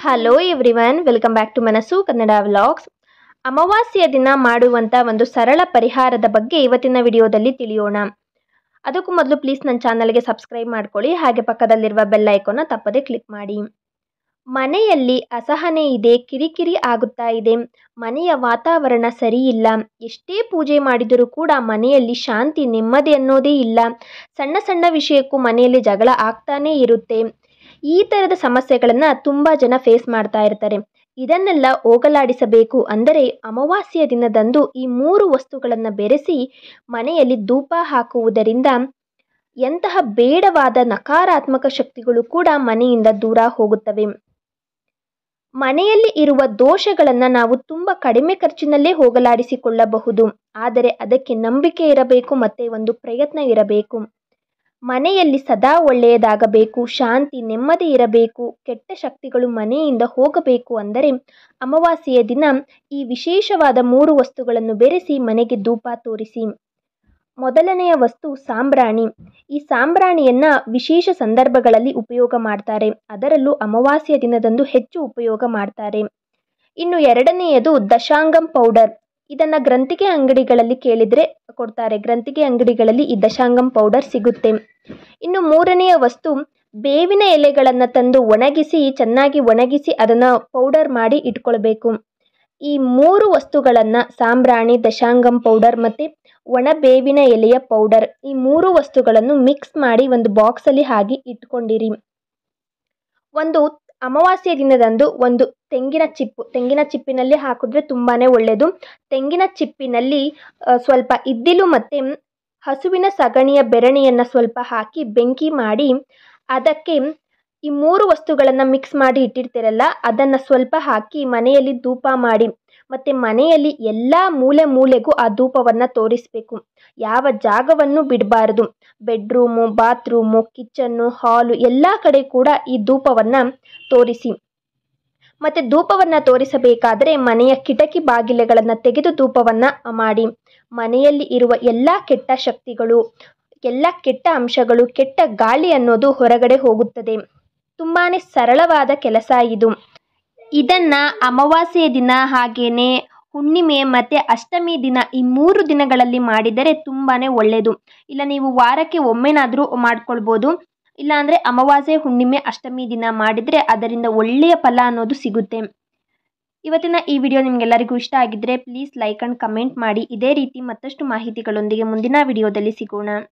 hello everyone welcome back to Manassu Kannada vlogs ಅಮಾವಾಸ್ಯೆಯ ದಿನ ಮಾಡುವಂಥ ಒಂದು ಸರಳ ಪರಿಹಾರದ ಬಗ್ಗೆ ಇವತ್ತಿನ ವಿಡಿಯೋದಲ್ಲಿ ತಿಳಿಯೋಣ ಅದಕ್ಕೂ ಮೊದಲು ಪ್ಲೀಸ್ ನನ್ನ ಚಾನಲ್ಗೆ ಸಬ್ಸ್ಕ್ರೈಬ್ ಮಾಡ್ಕೊಳ್ಳಿ ಹಾಗೆ ಪಕ್ಕದಲ್ಲಿರುವ ಬೆಲ್ ಐಕಾನ್ನ ತಪ್ಪದೆ ಕ್ಲಿಕ್ ಮಾಡಿ ಮನೆಯಲ್ಲಿ ಅಸಹನೆ ಇದೆ ಕಿರಿಕಿರಿ ಆಗುತ್ತಾ ಇದೆ ಮನೆಯ ವಾತಾವರಣ ಸರಿಯಿಲ್ಲ ಎಷ್ಟೇ ಪೂಜೆ ಮಾಡಿದರೂ ಕೂಡ ಮನೆಯಲ್ಲಿ ಶಾಂತಿ ನೆಮ್ಮದಿ ಅನ್ನೋದೇ ಇಲ್ಲ ಸಣ್ಣ ಸಣ್ಣ ವಿಷಯಕ್ಕೂ ಮನೆಯಲ್ಲಿ ಜಗಳ ಆಗ್ತಾನೇ ಇರುತ್ತೆ ಈ ಥರದ ಸಮಸ್ಯೆಗಳನ್ನು ತುಂಬ ಜನ ಫೇಸ್ ಮಾಡ್ತಾ ಇರ್ತಾರೆ ಇದನ್ನೆಲ್ಲ ಹೋಗಲಾಡಿಸಬೇಕು ಅಂದರೆ ಅಮಾವಾಸ್ಯೆಯ ದಿನದಂದು ಈ ಮೂರು ವಸ್ತುಗಳನ್ನು ಬೆರೆಸಿ ಮನೆಯಲ್ಲಿ ಧೂಪ ಹಾಕುವುದರಿಂದ ಎಂತಹ ಬೇಡವಾದ ನಕಾರಾತ್ಮಕ ಶಕ್ತಿಗಳು ಕೂಡ ಮನೆಯಿಂದ ದೂರ ಹೋಗುತ್ತವೆ ಮನೆಯಲ್ಲಿ ಇರುವ ದೋಷಗಳನ್ನು ನಾವು ತುಂಬ ಕಡಿಮೆ ಖರ್ಚಿನಲ್ಲೇ ಹೋಗಲಾಡಿಸಿಕೊಳ್ಳಬಹುದು ಆದರೆ ಅದಕ್ಕೆ ನಂಬಿಕೆ ಇರಬೇಕು ಮತ್ತು ಒಂದು ಪ್ರಯತ್ನ ಇರಬೇಕು ಮನೆಯಲ್ಲಿ ಸದಾ ಒಳ್ಳೆಯದಾಗಬೇಕು ಶಾಂತಿ ನೆಮ್ಮದಿ ಇರಬೇಕು ಕೆಟ್ಟ ಶಕ್ತಿಗಳು ಮನೆಯಿಂದ ಹೋಗಬೇಕು ಅಂದರೆ ಅಮಾವಾಸ್ಯೆಯ ದಿನ ಈ ವಿಶೇಷವಾದ ಮೂರು ವಸ್ತುಗಳನ್ನು ಬೆರೆಸಿ ಮನೆಗೆ ಧೂಪ ತೋರಿಸಿ ಮೊದಲನೆಯ ವಸ್ತು ಸಾಂಬ್ರಾಣಿ ಈ ಸಾಂಬ್ರಾಣಿಯನ್ನು ವಿಶೇಷ ಸಂದರ್ಭಗಳಲ್ಲಿ ಉಪಯೋಗ ಮಾಡ್ತಾರೆ ಅದರಲ್ಲೂ ಅಮಾವಾಸ್ಯೆಯ ದಿನದಂದು ಹೆಚ್ಚು ಉಪಯೋಗ ಮಾಡ್ತಾರೆ ಇನ್ನು ಎರಡನೆಯದು ದಶಾಂಗಂ ಪೌಡರ್ ಇದನ್ನು ಗ್ರಂಥಿಗೆ ಅಂಗಡಿಗಳಲ್ಲಿ ಕೇಳಿದರೆ ಕೊಡ್ತಾರೆ ಗ್ರಂಥಿಗೆ ಅಂಗಡಿಗಳಲ್ಲಿ ಈ ದಶಾಂಗಂ ಪೌಡರ್ ಸಿಗುತ್ತೆ ಇನ್ನು ಮೂರನೆಯ ವಸ್ತು ಬೇವಿನ ಎಲೆಗಳನ್ನು ತಂದು ಒಣಗಿಸಿ ಚೆನ್ನಾಗಿ ಒಣಗಿಸಿ ಅದನ್ನು ಪೌಡರ್ ಮಾಡಿ ಇಟ್ಕೊಳ್ಬೇಕು ಈ ಮೂರು ವಸ್ತುಗಳನ್ನು ಸಾಂಬ್ರಾಣಿ ದಶಾಂಗಂ ಪೌಡರ್ ಮತ್ತು ಒಣ ಬೇವಿನ ಎಲೆಯ ಪೌಡರ್ ಈ ಮೂರು ವಸ್ತುಗಳನ್ನು ಮಿಕ್ಸ್ ಮಾಡಿ ಒಂದು ಬಾಕ್ಸಲ್ಲಿ ಹಾಕಿ ಇಟ್ಕೊಂಡಿರಿ ಒಂದು ಅಮಾವಾಸ್ಯೆ ದಿನದಂದು ಒಂದು ತೆಂಗಿನ ಚಿಪ್ಪು ತೆಂಗಿನ ಚಿಪ್ಪಿನಲ್ಲಿ ಹಾಕಿದ್ರೆ ತುಂಬಾ ಒಳ್ಳೆಯದು ತೆಂಗಿನ ಚಿಪ್ಪಿನಲ್ಲಿ ಸ್ವಲ್ಪ ಇದ್ದಿಲು ಮತ್ತು ಹಸುವಿನ ಸಗಣಿಯ ಬೆರಣಿಯನ್ನು ಸ್ವಲ್ಪ ಹಾಕಿ ಬೆಂಕಿ ಮಾಡಿ ಅದಕ್ಕೆ ಈ ಮೂರು ವಸ್ತುಗಳನ್ನು ಮಿಕ್ಸ್ ಮಾಡಿ ಇಟ್ಟಿರ್ತೀರಲ್ಲ ಅದನ್ನು ಸ್ವಲ್ಪ ಹಾಕಿ ಮನೆಯಲ್ಲಿ ಧೂಪ ಮಾಡಿ ಮತ್ತು ಮನೆಯಲ್ಲಿ ಎಲ್ಲ ಮೂಲೆ ಮೂಲೆಗೂ ಆ ಧೂಪವನ್ನು ತೋರಿಸಬೇಕು ಯಾವ ಜಾಗವನ್ನು ಬಿಡಬಾರ್ದು ಬೆಡ್ರೂಮು ಬಾತ್ರೂಮು ಕಿಚನ್ನು ಹಾಲು ಎಲ್ಲ ಕಡೆ ಕೂಡ ಈ ಧೂಪವನ್ನು ತೋರಿಸಿ ಮತ್ತು ಧೂಪವನ್ನು ತೋರಿಸಬೇಕಾದರೆ ಮನೆಯ ಕಿಟಕಿ ಬಾಗಿಲುಗಳನ್ನು ತೆಗೆದು ಧೂಪವನ್ನು ಮಾಡಿ ಮನೆಯಲ್ಲಿ ಇರುವ ಎಲ್ಲ ಕೆಟ್ಟ ಶಕ್ತಿಗಳು ಎಲ್ಲ ಕೆಟ್ಟ ಅಂಶಗಳು ಕೆಟ್ಟ ಗಾಳಿ ಅನ್ನೋದು ಹೊರಗಡೆ ಹೋಗುತ್ತದೆ ತುಂಬಾ ಸರಳವಾದ ಕೆಲಸ ಇದು ಇದನ್ನು ಅಮಾವಾಸ್ಯೆಯ ದಿನ ಹಾಗೆಯೇ ಹುಣ್ಣಿಮೆ ಮತ್ತು ಅಷ್ಟಮಿ ದಿನ ಈ ಮೂರು ದಿನಗಳಲ್ಲಿ ಮಾಡಿದರೆ ತುಂಬಾ ಒಳ್ಳೆಯದು ಇಲ್ಲ ನೀವು ವಾರಕ್ಕೆ ಒಮ್ಮೆನಾದರೂ ಮಾಡ್ಕೊಳ್ಬೋದು ಇಲ್ಲಾಂದರೆ ಅಮಾವಾಸ್ಯೆ ಹುಣ್ಣಿಮೆ ಅಷ್ಟಮಿ ದಿನ ಮಾಡಿದರೆ ಅದರಿಂದ ಒಳ್ಳೆಯ ಫಲ ಅನ್ನೋದು ಸಿಗುತ್ತೆ ಇವತ್ತಿನ ಈ ವಿಡಿಯೋ ನಿಮಗೆಲ್ಲರಿಗೂ ಇಷ್ಟ ಆಗಿದ್ದರೆ ಪ್ಲೀಸ್ ಲೈಕ್ ಆ್ಯಂಡ್ ಕಮೆಂಟ್ ಮಾಡಿ ಇದೇ ರೀತಿ ಮತ್ತಷ್ಟು ಮಾಹಿತಿಗಳೊಂದಿಗೆ ಮುಂದಿನ ವಿಡಿಯೋದಲ್ಲಿ ಸಿಗೋಣ